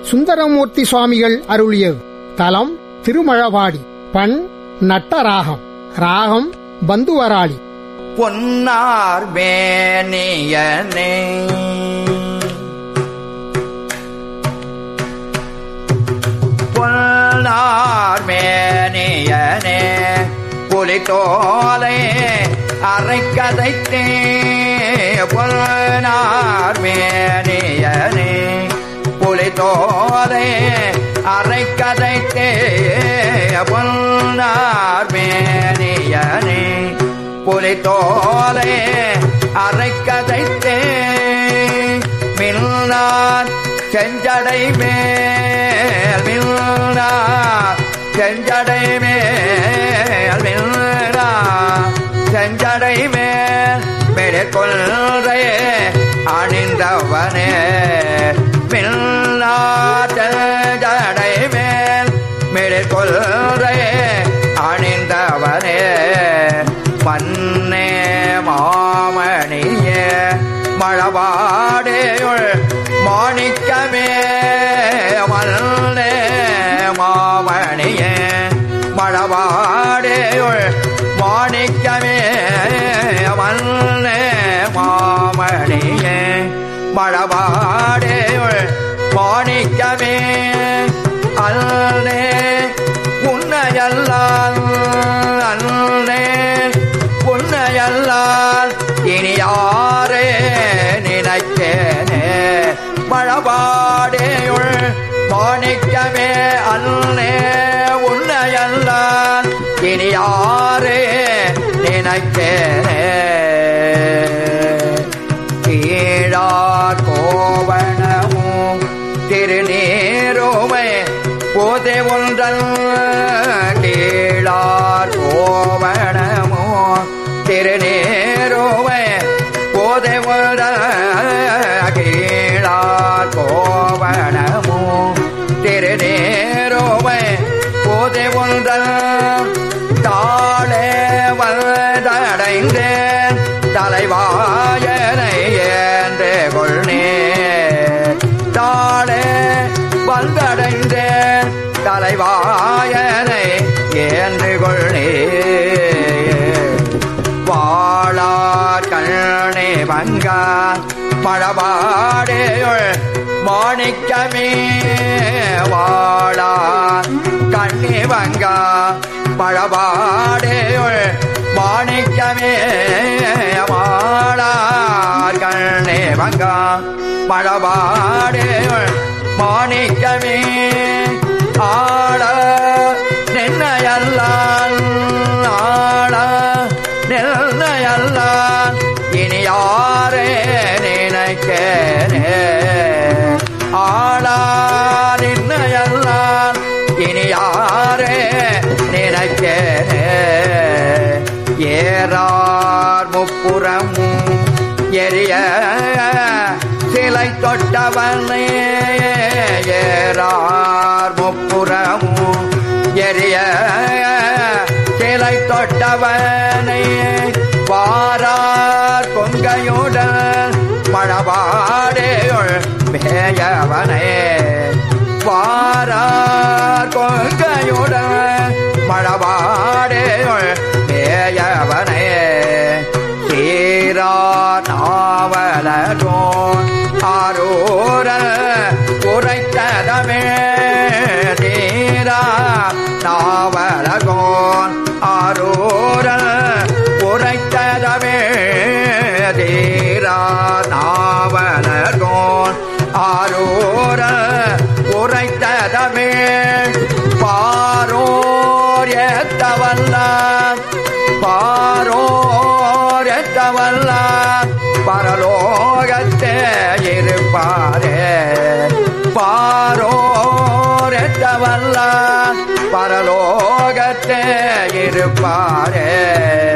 சுந்தரமூர்த்தி சுவாமிகள் அருளியது தலம் திருமழவாடி பண் நட்டராகம் ராகம் பந்துவராளி பொன்னார் மேனியனே பொன்னார் மேனியனே புலித்தோலை அரைக்கதைத்தே பொன்னார் மேனியனே புலித்தோலை அரைக்கதைத்தே பொன்னார் மேனியனே புலித்தோலை அரைக்கதைத்தே மின்னார் செஞ்சடை மேல் மின்னார் செஞ்சடை மேல் மின்னார் செஞ்சடை மேல் மேற்கொள்றை அணிந்தவனே மின்னார் செஞ்சடை மேல் மேற்கொள்றை அணிந்தவனே மன்னே மாமணியே மழபாடேயுள் மாணிக்கமே மன்னே மாமணியே மழபாடேயுள் மாணிக்கமே மன்னே மாமணியே மழபாடேயுள் மாணிக்கமே அல்லே உன்னையல்லால் அன்னே உன்னையல்லால் இனி யாரே நினைத்தேனே மழபாடேயுள் மாணிக்கமே அன்னே உன்னையல்லால் இனி யாரே நினைத்தேனே கீழார் கோவணமும் திருநீரோமை போதே ஒன்றல் கீழார் கோவணமோ திருநீரோமை போதே ஒன்றல் கீழார் கோவணமோ திருநீரோமை போதே ஒன்றல் தாளே வந்தடைந்தேன் தலைவாயனை என்று கொள்னே தாளே வந்தடைந்தேன் தலைவாயனை என்று கொள்னே வாழார் கண்ணே வங்கா மழபாடேயுள் மாணிக்கமே வாழார் கண்ணே வங்கா மழபாடேயுள் மாணிக்கமே வாழார் கண்ணே வங்கா மழபாடேயுள் மாணிக்கமே ஆள நின்னையல்லால் ஆள நின்னையல்லால் இனி யாரே நினைக்கிறே ஆளா நின்னையல்லால் இனி யாரே நினைக்கிறே ஏறார் முப்புறமும் எரிய சிலை தொட்டவனே ஏறார் முப்புறமும் எரிய சிலை தொட்டவனை வாரார் கொங்கையுடன் மழபாடேயுள் மேயவனே வாரார் கொங்கையுடன் மழபாடேயுள் மேயவனே தீரா நாவலோன் ஆரூரல் உரைத்ததமே தீரா நாவலகோன் ஆரூரல் உரைத்ததமே தீரா நாவலகோன் ஆரூரல் உரைத்ததமே பாரோர் ஏத்தவல்ல பாரோர் ஏத்தவல்ல பரலோகத்தே இருப்பாரே பாரோர் ஏத்தவல்ல பரலோகத்தே இருப்பாரே